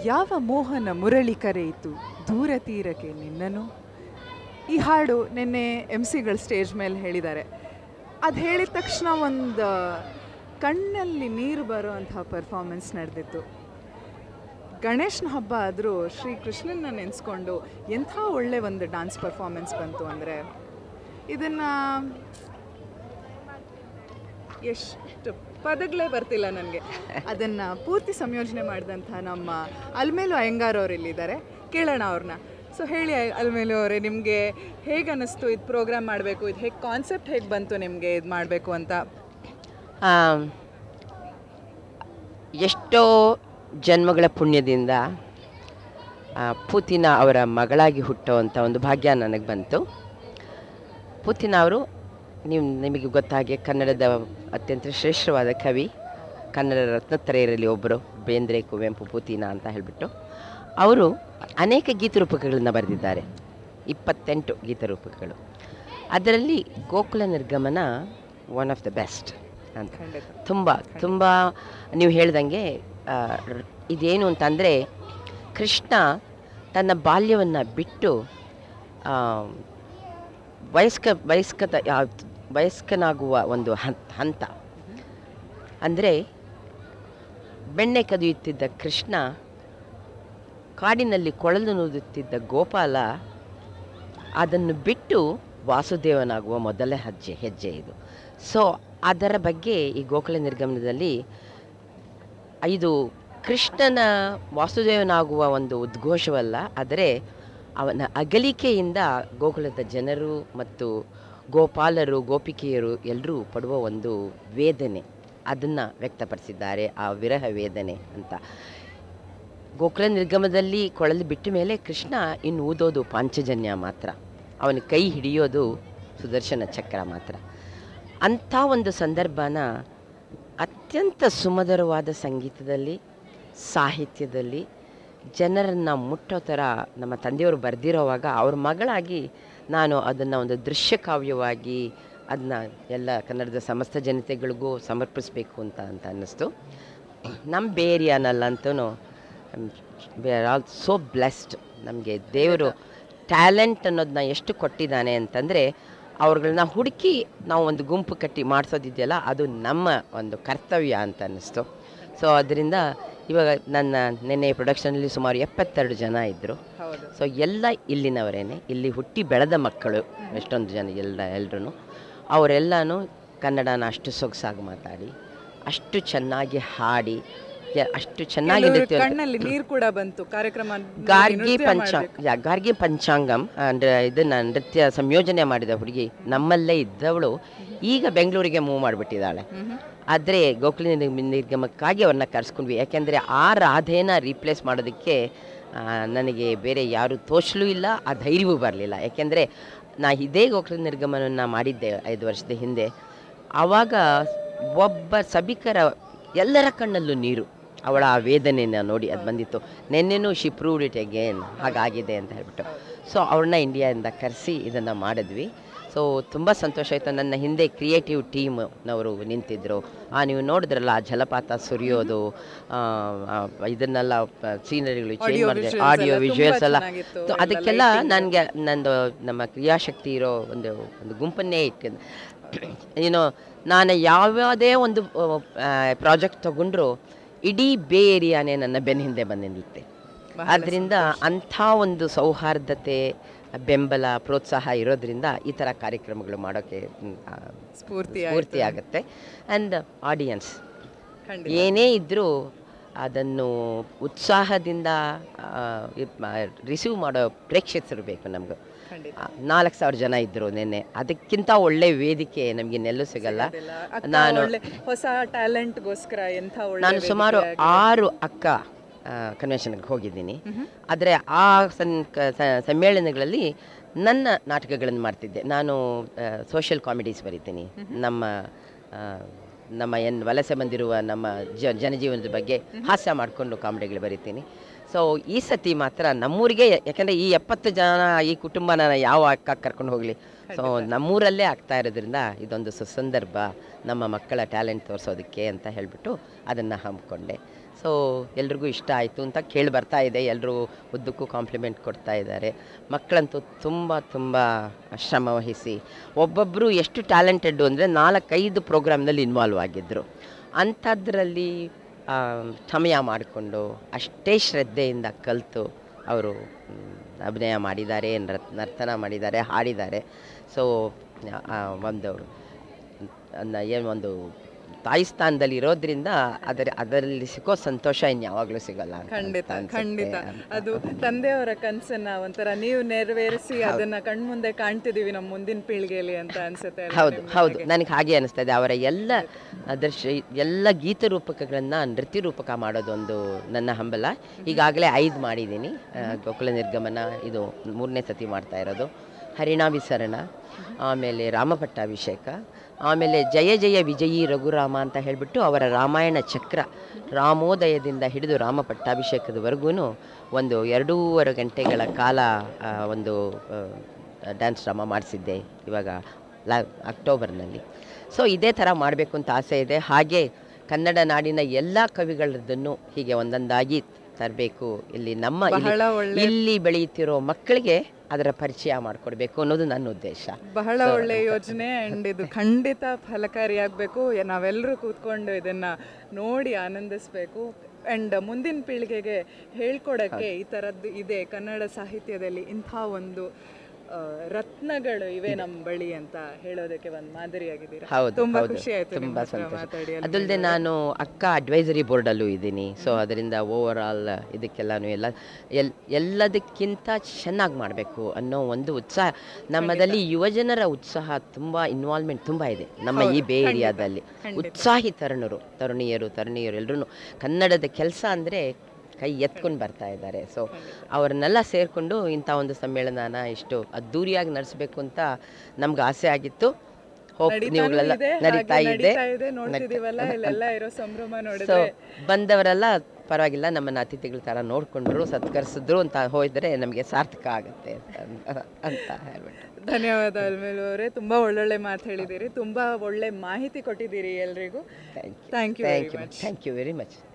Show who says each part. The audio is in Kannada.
Speaker 1: ಯಾವ ಮೋಹನ ಮುರಳಿ ಕರೆಯಿತು ದೂರ ತೀರಕ್ಕೆ ನಿನ್ನನು ಈ ಹಾಡು ನಿನ್ನೆ ಎಮ್ ಸಿಗಳು ಸ್ಟೇಜ್ ಮೇಲೆ ಹೇಳಿದ್ದಾರೆ ಅದು ಹೇಳಿದ ತಕ್ಷಣ ಒಂದು ಕಣ್ಣಲ್ಲಿ ನೀರು ಬರೋ ಅಂತಹ ಪರ್ಫಾರ್ಮೆನ್ಸ್ ನಡೆದಿತ್ತು ಗಣೇಶನ ಹಬ್ಬ ಆದರೂ ಶ್ರೀ ಕೃಷ್ಣನ ನೆನೆಸ್ಕೊಂಡು ಎಂಥ ಒಳ್ಳೆ ಒಂದು ಡಾನ್ಸ್ ಪರ್ಫಾರ್ಮೆನ್ಸ್ ಬಂತು ಅಂದರೆ ಇದನ್ನು ಎಷ್ಟು ಪದಗಳೇ ಬರ್ತಿಲ್ಲ ನನಗೆ ಅದನ್ನು ಪೂರ್ತಿ ಸಂಯೋಜನೆ ಮಾಡಿದಂಥ ನಮ್ಮ ಅಲ್ಮೇಲು ಅಯ್ಯಂಗಾರ್ ಅವರು ಇಲ್ಲಿದ್ದಾರೆ ಕೇಳೋಣ ಅವ್ರನ್ನ ಸೊ ಹೇಳಿ ಅಯ್- ಅಲ್ಮೇಲು ಅವರೇ ನಿಮಗೆ ಹೇಗೆ ಅನ್ನಿಸ್ತು ಇದು ಪ್ರೋಗ್ರಾಮ್ ಮಾಡಬೇಕು ಇದು ಹೇಗೆ ಕಾನ್ಸೆಪ್ಟ್ ಹೇಗೆ ಬಂತು ನಿಮಗೆ ಇದು ಮಾಡಬೇಕು ಅಂತ
Speaker 2: ಆಮ್, ಎಷ್ಟೋ ಜನ್ಮಗಳ ಪುಣ್ಯದಿಂದ ಆ, ಪೂತಿನ ಅವರ ಮಗಳಾಗಿ ಹುಟ್ಟುವಂಥ ಒಂದು ಭಾಗ್ಯ ನನಗೆ ಬಂತು ಪೂತಿನ ಅವರು ನೀವು ನಿಮಗೆ ಗೊತ್ತಾಗೆ ಕನ್ನಡದ ಅತ್ಯಂತ ಶ್ರೇಷ್ಠವಾದ ಕವಿ ಕನ್ನಡ ರತ್ನತ್ರಯರಲ್ಲಿ ಒಬ್ಬರು ಬೇಂದ್ರೆ ಕುವೆಂಪು ಪೂತಿನ ಅಂತ ಹೇಳಿಬಿಟ್ಟು ಅವರು ಅನೇಕ ಗೀತರೂಪಕಗಳನ್ನು ಬರೆದಿದ್ದಾರೆ ಇಪ್ಪತ್ತೆಂಟು ಗೀತರೂಪಕಗಳು ಅದರಲ್ಲಿ ಗೋಕುಲ ನಿರ್ಗಮನ ಒನ್ ಆಫ್ ದ ಬೆಸ್ಟ್ ಅಂತ
Speaker 1: ಖಂಡಿತ
Speaker 2: ತುಂಬ ತುಂಬ ನೀವು ಹೇಳ್ದಂಗೆ ಆ, ರ್- ಇದೇನು ಅಂತಂದರೆ ಕೃಷ್ಣ ತನ್ನ ಬಾಲ್ಯವನ್ನು ಬಿಟ್ಟು ಆ, ವಯಸ್ಕ ವಯಸ್ಕತ ಯಾವ- ವಯಸ್ಕನಾಗುವ ಒಂದು ಹಂತ ಹಂತ ಅಂದರೆ ಬೆಣ್ಣೆ ಕದಿಯುತ್ತಿದ್ದ ಕೃಷ್ಣ ಕಾಡಿನಲ್ಲಿ ಕೊಳಲು ನೂದುತ್ತಿದ್ದ ಗೋಪಾಲ ಅದನ್ನು ಬಿಟ್ಟು ವಾಸುದೇವನಾಗುವ ಮೊದಲ ಹೆಜ್ಜೆ ಹೆಜ್ಜೆ ಇದು ಸೊ ಅದರ ಬಗ್ಗೆ ಈ ಗೋಕುಲ ನಿರ್ಗಮನದಲ್ಲಿ ಇದು ಕೃಷ್ಣನ ವಾಸುದೇವನಾಗುವ ಒಂದು ಉದ್ಘೋಷವಲ್ಲ ಆದರೆ ಅವನ ಅಗಲಿಕೆಯಿಂದ ಗೋಕುಲದ ಜನರು ಮತ್ತು ಗೋಪಾಲರು ಗೋಪಿಕೆಯರು ಎಲ್ಲರೂ ಪಡುವ ಒಂದು ವೇದನೆ ಅದನ್ನು ವ್ಯಕ್ತಪಡಿಸಿದ್ದಾರೆ ಆ ವಿರಹ ವೇದನೆ ಅಂತ ಗೋಕುಲ ನಿರ್ಗಮದಲ್ಲಿ ಕೊಳಲು ಬಿಟ್ಟ ಮೇಲೆ ಕೃಷ್ಣ ಇನ್ನು ಊದೋದು ಪಾಂಚಜನ್ಯ ಮಾತ್ರ ಅವನ ಕೈ ಹಿಡಿಯೋದು ಸುದರ್ಶನ ಚಕ್ರ ಮಾತ್ರ ಅಂಥ ಒಂದು ಸಂದರ್ಭನ ಅತ್ಯಂತ ಸುಮಧುರವಾದ ಸಂಗೀತದಲ್ಲಿ ಸಾಹಿತ್ಯದಲ್ಲಿ ಜನರನ್ನು ಮುಟ್ಟೋ ಥರ ನಮ್ಮ ತಂದೆಯವರು ಬರೆದಿರೋವಾಗ ಅವ್ರ ಮಗಳಾಗಿ ನಾನು ಅದನ್ನು ಒಂದು ದೃಶ್ಯ ಕಾವ್ಯವಾಗಿ ಅದನ್ನ ಎಲ್ಲ ಕನ್ನಡದ ಸಮಸ್ತ ಜನತೆಗಳಿಗೂ ಸಮರ್ಪಿಸಬೇಕು ಅಂತ ಅಂತ ಅನ್ನಿಸ್ತು ನಮ್ಮ ಬೇರಿಯಾನಲ್ಲಂತೂ we are all so blessed ನಮಗೆ ದೇವರು ಟ್ಯಾಲೆಂಟ್ ಅನ್ನೋದನ್ನ ಎಷ್ಟು ಕೊಟ್ಟಿದ್ದಾನೆ ಅಂತಂದರೆ ಅವ್ರುಗಳನ್ನ ಹುಡುಕಿ ನಾವು ಒಂದು ಗುಂಪು ಕಟ್ಟಿ ಮಾಡಿಸೋದಿದೆಯಲ್ಲ ಅದು ನಮ್ಮ ಒಂದು ಕರ್ತವ್ಯ ಅಂತ ಅನ್ನಿಸ್ತು ಸೊ ಅದರಿಂದ ಇವಾಗ ನನ್ನ ನಿನ್ನೆ ಪ್ರೊಡಕ್ಷನಲ್ಲಿ ಸುಮಾರು ಎಪ್ಪತ್ತೆರಡು ಜನ ಇದ್ದರು
Speaker 1: ಹೌದು
Speaker 2: ಸೊ ಎಲ್ಲ ಇಲ್ಲಿನವರೇನೆ ಇಲ್ಲಿ ಹುಟ್ಟಿ ಬೆಳೆದ ಮಕ್ಕಳು ಎಷ್ಟೊಂದು ಜನ ಎಲ್ಲ ಎಲ್ಲರೂ ಅವರೆಲ್ಲನೂ ಕನ್ನಡನ ಅಷ್ಟು ಸೊಗಸಾಗಿ ಮಾತಾಡಿ ಅಷ್ಟು ಚೆನ್ನಾಗಿ ಹಾಡಿ ಯ- ಅಷ್ಟು ಚೆನ್ನಾಗಿ
Speaker 1: ಕೆಲವ್ರ
Speaker 2: ನೃತ್ಯ
Speaker 1: ಕಣ್ಣಲ್ಲಿ ನೀರು ಕೂಡ ಬಂತು ಕಾರ್ಯಕ್ರಮ ನೋಡಿ
Speaker 2: ಗಾರ್ಗಿ
Speaker 1: ನೃತ್ಯ
Speaker 2: ಪಂಚ
Speaker 1: ಮಾಡ್ಬೇಕು.
Speaker 2: ಯಾ, ಗಾರ್ಗಿ ಪಂಚಾಂಗಂ ಅಂದ್ರೆ ಇದನ್ನ ನೃತ್ಯ ಸಂಯೋಜನೆ ಮಾಡಿದ ಹುಡುಗಿ ನಮ್ಮಲ್ಲೇ ಇದ್ದವಳು ಈಗ ಬೆಂಗಳೂರಿಗೆ ಮೂವ್ ಮಾಡಿಬಿಟ್ಟಿದ್ದಾಳೆ
Speaker 1: ಮ್ಹೂ.
Speaker 2: ಆದರೆ ಗೋಕುಲ ನಿರ್- ನಿರ್ಗಮಕ್ಕಾಗಿ ಅವ್ರನ್ನ ಕರೆಸ್ಕೊಂಡ್ವಿ ಯಾಕೆಂದರೆ ಆ ರಾಧೆನ ರೀಪ್ಲೇಸ್ ಮಾಡೋದಕ್ಕೆ ಆ, ನನಗೆ ಬೇರೆ ಯಾರು ತೋಚಲೂ ಇಲ್ಲ ಆ ಧೈರ್ಯವೂ ಬರಲಿಲ್ಲ ಯಾಕೆಂದರೆ ನಾ ಇದೇ ಗೋಕುಲ ನಿರ್ಗಮನವನ್ನು ಮಾಡಿದ್ದೆ ಐದು ವರ್ಷದ ಹಿಂದೆ ಆವಾಗ ಒಬ್ಬ ಸಭಿಕರ ಎಲ್ಲರ ಕಣ್ಣಲ್ಲೂ ನೀರು ಅವಳ ಆ ವೇದನೆನ ನೋಡಿ ಅದು ಬಂದಿತ್ತು ನೆನ್ನೆನೂ ಶಿ ಪ್ರೂವ್ಡ್ ಇಟ್ ಅಗೇನ್ ಹಾಗಾಗಿದೆ ಅಂತ ಹೇಳ್ಬಿಟ್ಟು ಸೊ ಅವ್ರನ್ನ ಇಂಡಿಯಾದಿಂದ ಕರೆಸಿ ಇದನ್ನು ಮಾಡಿದ್ವಿ ಸೊ ತುಂಬ ಸಂತೋಷ ಆಯಿತು ನನ್ನ ಹಿಂದೆ ಕ್ರಿಯೇಟಿವ್ ಟೀಮ್ನವರು ನಿಂತಿದ್ದರು ಆ ನೀವು ನೋಡಿದ್ರಲ್ಲ ಆ ಜಲಪಾತ ಸುರಿಯೋದು ಆ, ಆ, ಇದನ್ನೆಲ್ಲ ಸೀನರಿಗಳು ಚೇಂಜ್
Speaker 1: Audio
Speaker 2: ಮಾಡಿದೆ
Speaker 1: visuals
Speaker 2: ಆಡಿಯೋ
Speaker 1: ಎಲ್ಲ
Speaker 2: ವಿಜುವಲ್ಸ್
Speaker 1: ತುಂಬಾ
Speaker 2: ಎಲ್ಲ
Speaker 1: ಚೆನ್ನಾಗಿತ್ತು.
Speaker 2: ಸೊ
Speaker 1: ಎಲ್ಲ
Speaker 2: ಅದಕ್ಕೆಲ್ಲ
Speaker 1: lighting.
Speaker 2: ನನಗೆ ನಂದು ನಮ್ಮ ಕ್ರಿಯಾಶಕ್ತಿ ಇರೋ ಒಂದು ಒಂದು ಗುಂಪನ್ನೇ ಇಟ್ಟು ಏನೋ ನಾನು ಯಾವ್ಯಾವುದೇ ಒಂದು ಪ್ರಾಜೆಕ್ಟ್ ತಗೊಂಡ್ರು ಇಡೀ ಬೇ ಏರಿಯಾನೇ ನನ್ನ ಬೆನ್ನ ಹಿಂದೆ ಬಂದು ನಿಲ್ಲುತ್ತೆ
Speaker 1: ಬಹಳ
Speaker 2: ಆದ್ದರಿಂದ ಅಂಥ ಒಂದು ಸೌಹಾರ್ದತೆ ಬೆಂಬಲ ಪ್ರೋತ್ಸಾಹ ಇರೋದ್ರಿಂದ ಈ ಥರ ಕಾರ್ಯಕ್ರಮಗಳು ಮಾಡೋಕ್ಕೆ ಮ್, ಆ,
Speaker 1: ಸ್ಫೂರ್ತಿ
Speaker 2: ಸ್ಫೂರ್ತಿ ಆಗುತ್ತೆ ಆ್ಯಂಡ್ ಆಡಿಯನ್ಸ್
Speaker 1: ಖಂಡಿತ
Speaker 2: ಏನೇ ಇದ್ದರೂ ಅದನ್ನು ಉತ್ಸಾಹದಿಂದ ರಿಸೀವ್ ಮಾಡೋ ಪ್ರೇಕ್ಷಕರು ಬೇಕು ನಮಗೂ
Speaker 1: ಖಂಡಿತ
Speaker 2: ನಾಲ್ಕು ಸಾವಿರ ಜನ ಇದ್ದರು ನಿನ್ನೆ ಅದಕ್ಕಿಂತ ಒಳ್ಳೆ ವೇದಿಕೆ ನಮಗೆ ನೆಲ್ಲೂ ಸಿಗಲ್ಲ
Speaker 1: ಅದೆಲ್ಲ ಅಕ್ಕ
Speaker 2: ನಾನು
Speaker 1: ಒಳ್ಳೆ ಹೊಸ ಟ್ಯಾಲೆಂಟ್ಗೋಸ್ಕರ ಎಂಥ ಒಳ್ಳೆ
Speaker 2: ನಾನು ಸುಮಾರು
Speaker 1: ವೇದಿಕೆಯಾಗಿ-
Speaker 2: ಆರು ಅಕ್ಕ ಕನ್ವೆನ್ಷನ್ಗೆ ಹೋಗಿದ್ದೀನಿ ಆದರೆ ಆ ಸನ್ ಕ- ಸ- ಸಮ್ಮೇಳನಗಳಲ್ಲಿ ನನ್ನ ನಾಟಕಗಳನ್ನು ಮಾಡ್ತಿದ್ದೆ ನಾನು ಸೋಷಿಯಲ್ ಕಾಮಿಡೀಸ್ ಬರಿತೀನಿ ನಮ್ಮ ಆ, ನಮ್ಮ ಏನು ವಲಸೆ ಬಂದಿರುವ ನಮ್ಮ ಜ ಜನಜೀವನದ ಬಗ್ಗೆ ಹಾಸ್ಯ ಮಾಡಿಕೊಂಡು ಕಾಮಿಡಿಗಳು ಬರಿತೀನಿ ಸೊ ಈ ಸತಿ ಮಾತ್ರ ನಮ್ಮೂರಿಗೆ ಯಾಕಂದರೆ ಈ ಎಪ್ಪತ್ತು ಜನ ಈ ಕುಟುಂಬ ನಾನು ಯಾವ ಅಕ್ಕ ಕರ್ಕೊಂಡು ಹೋಗಲಿ ಸೊ ನಮ್ಮೂರಲ್ಲೇ ಆಗ್ತಾ ಇರೋದ್ರಿಂದ ಇದೊಂದು ಸುಸಂದರ್ಭ ನಮ್ಮ ಮಕ್ಕಳ ಟ್ಯಾಲೆಂಟ್ ತೋರಿಸೋದಕ್ಕೆ ಅಂತ ಹೇಳಿಬಿಟ್ಟು ಅದನ್ನು ಹಮ್ಮಿಕೊಂಡೆ ಸೊ ಎಲ್ರಿಗೂ ಇಷ್ಟ ಆಯಿತು ಅಂತ ಕೇಳಿ ಬರ್ತಾ ಇದೆ ಎಲ್ಲರೂ ಉದ್ದಕ್ಕೂ ಕಾಂಪ್ಲಿಮೆಂಟ್ ಕೊಡ್ತಾ ಇದ್ದಾರೆ ಮಕ್ಕಳಂತೂ ತುಂಬ ತುಂಬ ಶ್ರಮ ವಹಿಸಿ ಒಬ್ಬೊಬ್ಬರು ಎಷ್ಟು ಟ್ಯಾಲೆಂಟೆಡ್ಡು ಅಂದರೆ ನಾಲ್ಕೈದು ಪ್ರೋಗ್ರಾಮ್ನಲ್ಲಿ ಇನ್ವಾಲ್ವ್ ಆಗಿದ್ದರು ಅಂಥದ್ರಲ್ಲಿ ಆ, ಸಮಯ ಮಾಡಿಕೊಂಡು ಅಷ್ಟೇ ಶ್ರದ್ಧೆಯಿಂದ ಕಲಿತು ಅವರು ಅಭಿನಯ ಮಾಡಿದ್ದಾರೆ ನೃತ್ ನರ್ತನ ಮಾಡಿದ್ದಾರೆ ಹಾಡಿದ್ದಾರೆ ಸೊ ಒಂದು ಅನ್ನ- ಏನು ಒಂದು ತಾಯಿ ಸ್ಥಾನದಲ್ಲಿ ಇರೋದ್ರಿಂದ ಅದರ ಅದರಲ್ಲಿ ಸಿಕ್ಕೋ ಸಂತೋಷ ಇನ್ಯಾವಾಗಲೂ ಸಿಗಲ್ಲ ಅಂತ
Speaker 1: ಖಂಡಿತ
Speaker 2: ಅನ್ಸುತ್ತೆ.
Speaker 1: ಖಂಡಿತ ಅದು ತಂದೆಯವರ ಕನ್ಸನ್ನ ಒಂಥರ ನೀವು ನೆರವೇರಿಸಿ ಅದನ್ನ ಕಣ್ಮುಂದೆ ಕಾಣ್ತಿದೀವಿ ನಮ್ಮ ಮುಂದಿನ ಪೀಳಿಗೆಯಲ್ಲಿ ಅಂತ ಅನ್ಸುತ್ತೆ ಅಲ್ವಾ
Speaker 2: ಹೌದು
Speaker 1: ನಿಮ್ಗೆ
Speaker 2: ಹೌದು
Speaker 1: ಹಾಗೆ?
Speaker 2: ನನಗೆ ಹಾಗೆ ಅನಿಸ್ತಾ ಇದೆ ಅವರ ಎಲ್ಲ ಅದರ್ಶ ಎಲ್ಲ ಗೀತ ರೂಪಕಗಳನ್ನು ನೃತ್ಯ ರೂಪಕ ಮಾಡೋದೊಂದು ನನ್ನ ಹಂಬಲ ಈಗಾಗಲೇ ಐದು ಮಾಡಿದ್ದೀನಿ ಆ, ಗೋಕುಲ ನಿರ್ಗಮನ ಇದು ಮೂರನೇ ಸತಿ ಮಾಡ್ತಾ ಇರೋದು ಹರಿಣಾಭಿಸರಣ ಆಮೇಲೆ ರಾಮಪಟ್ಟಾಭಿಷೇಕ ಆಮೇಲೆ ಜಯ ಜಯ ವಿಜಯಿ ರಘುರಾಮ ಅಂತ ಹೇಳಿಬಿಟ್ಟು ಅವರ ರಾಮಾಯಣ ಚಕ್ರ ರಾಮೋದಯದಿಂದ ಹಿಡಿದು ರಾಮ ಪಟ್ಟಾಭಿಷೇಕದವರೆಗೂ ಒಂದು ಎರಡೂವರೆ ಗಂಟೆಗಳ ಕಾಲ ಆ, ಒಂದು ಡ್ಯಾನ್ಸ್ ಡ್ರಾಮಾ ಮಾಡಿಸಿದ್ದೆ ಇವಾಗ ಲಾ ಅಕ್ಟೋಬರ್ನಲ್ಲಿ ಸೊ ಇದೇ ಥರ ಮಾಡಬೇಕು ಅಂತ ಆಸೆ ಇದೆ ಹಾಗೆ ಕನ್ನಡ ನಾಡಿನ ಎಲ್ಲ ಕವಿಗಳದ್ದನ್ನು ಹೀಗೆ ಒಂದೊಂದಾಗಿ ತರಬೇಕು ಇಲ್ಲಿ ನಮ್ಮ ಇಲ್ಲಿ-
Speaker 1: ಬಹಳ ಒಳ್ಳೆ
Speaker 2: ಇಲ್ಲಿ ಬೆಳೆಯುತ್ತಿರೋ ಮಕ್ಕಳಿಗೆ ಅದರ ಪರಿಚಯ ಮಾಡಿಕೊಡ್ಬೇಕು ಅನ್ನೋದು ನನ್ನ ಉದ್ದೇಶ
Speaker 1: ಬಹಳ ಒಳ್ಳೆ ಯೋಜನೆ ಅಂಡ್ ಇದು ಖಂಡಿತ ಫಲಕಾರಿಯಾಗಬೇಕು ನಾವೆಲ್ಲರೂ ಕೂತ್ಕೊಂಡು ಇದನ್ನ ನೋಡಿ ಆನಂದಿಸ್ಬೇಕು ಅಂಡ್ ಮುಂದಿನ ಪೀಳಿಗೆಗೆ ಹೇಳ್ಕೊಡಕ್ಕೆ ಈ ಥರದ್ದು ಇದೆ ಕನ್ನಡ ಸಾಹಿತ್ಯದಲ್ಲಿ ಇಂಥ ಒಂದು ಆ, ರತ್ನಗಳು ಇವೆ ನಮ್ಮ ಬಳಿ ಅಂತ ಹೇಳೋದಕ್ಕೆ ಒಂದು ಮಾದರಿಯಾಗಿದ್ದೀರಾ
Speaker 2: ಹೌದು
Speaker 1: ತುಂಬಾ
Speaker 2: ಹೌದು
Speaker 1: ಖುಷಿ ಆಯ್ತು ನಿಮ್ಮ
Speaker 2: ತುಂಬಾ
Speaker 1: ಹತ್ರ
Speaker 2: ಸಂತೋಷ
Speaker 1: ಮಾತಾಡಿ ಅಲ್ವಾ?
Speaker 2: ಅದಲ್ಲದೆ ನಾನು ಅಕ್ಕ ಅಡ್ವೈಸರಿ ಬೋರ್ಡಲ್ಲೂ ಇದ್ದೀನಿ ಸೊ ಅದರಿಂದ ಓವರ್ ಆಲ್ ಇದಕ್ಕೆಲ್ಲಾನು ಎಲ್ಲ ಎಲ್ ಎಲ್ಲದಕ್ಕಿಂತ ಚೆನ್ನಾಗಿ ಮಾಡಬೇಕು ಅನ್ನೋ ಒಂದು ಉತ್ಸಾಹ ನಮ್ಮದಲ್ಲಿ ಯುವಜನರ ಉತ್ಸಾಹ ತುಂಬ ಇನ್ವಾಲ್ವ್ಮೆಂಟ್ ತುಂಬ ಇದೆ ನಮ್ಮ ಈ ಬೇ ಏರಿಯಾದಲ್ಲಿ ಉತ್ಸಾಹಿ ತರುಣರು ತರುಣಿಯರು ತರುಣಿಯರು ಎಲ್ಲರೂ ಕನ್ನಡದ ಕೆಲಸ ಅಂದರೆ ಕೈ ಎತ್ಕೊಂಡು ಬರ್ತಾ ಇದ್ದಾರೆ ಸೊ ಅವ್ರನ್ನೆಲ್ಲ ಸೇರಿಕೊಂಡು ಇಂಥ ಒಂದು ಸಮ್ಮೇಳನನ ಇಷ್ಟು ಅದ್ಧೂರಿಯಾಗಿ ನಡೆಸಬೇಕು ಅಂತ ನಮ್ಗೆ ಆಸೆ ಆಗಿತ್ತು ಹೋಪ್
Speaker 1: ನಡೀತಾನೂ
Speaker 2: ನೀವುಗಳೆಲ್ಲ
Speaker 1: ಇದೆ,
Speaker 2: ನಡೀತಾ
Speaker 1: ಹಾಗೆ
Speaker 2: ಇದೆ
Speaker 1: ನಡೀತಾ ಇದೆ ನೋಡ್ತಿದೀವಲ್ಲ ಇಲ್ಲೆಲ್ಲ ಇರೋ ಸಂಭ್ರಮ
Speaker 2: ಸೊ
Speaker 1: ನೋಡಿದ್ರೆ
Speaker 2: ಬಂದವರೆಲ್ಲ ಪರವಾಗಿಲ್ಲ ನಮ್ಮನ್ನ ಅತಿಥಿಗಳ ಥರ ನೋಡ್ಕೊಂಡ್ರು ಸತ್ಕರಿಸಿದ್ರು ಅಂತ ಹೋದರೆ ನಮಗೆ ಸಾರ್ಥಕ ಆಗುತ್ತೆ ಅಂತ ಅಂತ ಹೇಳ್ಬಿಟ್ಟು
Speaker 1: ಧನ್ಯವಾದ ಅಲ್ಮೇಲು ಅವರೇ ತುಂಬಾ ಒಳ್ಳೊಳ್ಳೆ ಮಾತು ಹೇಳಿದ್ದೀರಿ ತುಂಬಾ ಒಳ್ಳೆ ಮಾಹಿತಿ ಕೊಟ್ಟಿದ್ದೀರಿ ಎಲ್ರಿಗೂ
Speaker 2: thank you
Speaker 1: thank you
Speaker 2: thank
Speaker 1: very
Speaker 2: you
Speaker 1: much
Speaker 2: thank you very much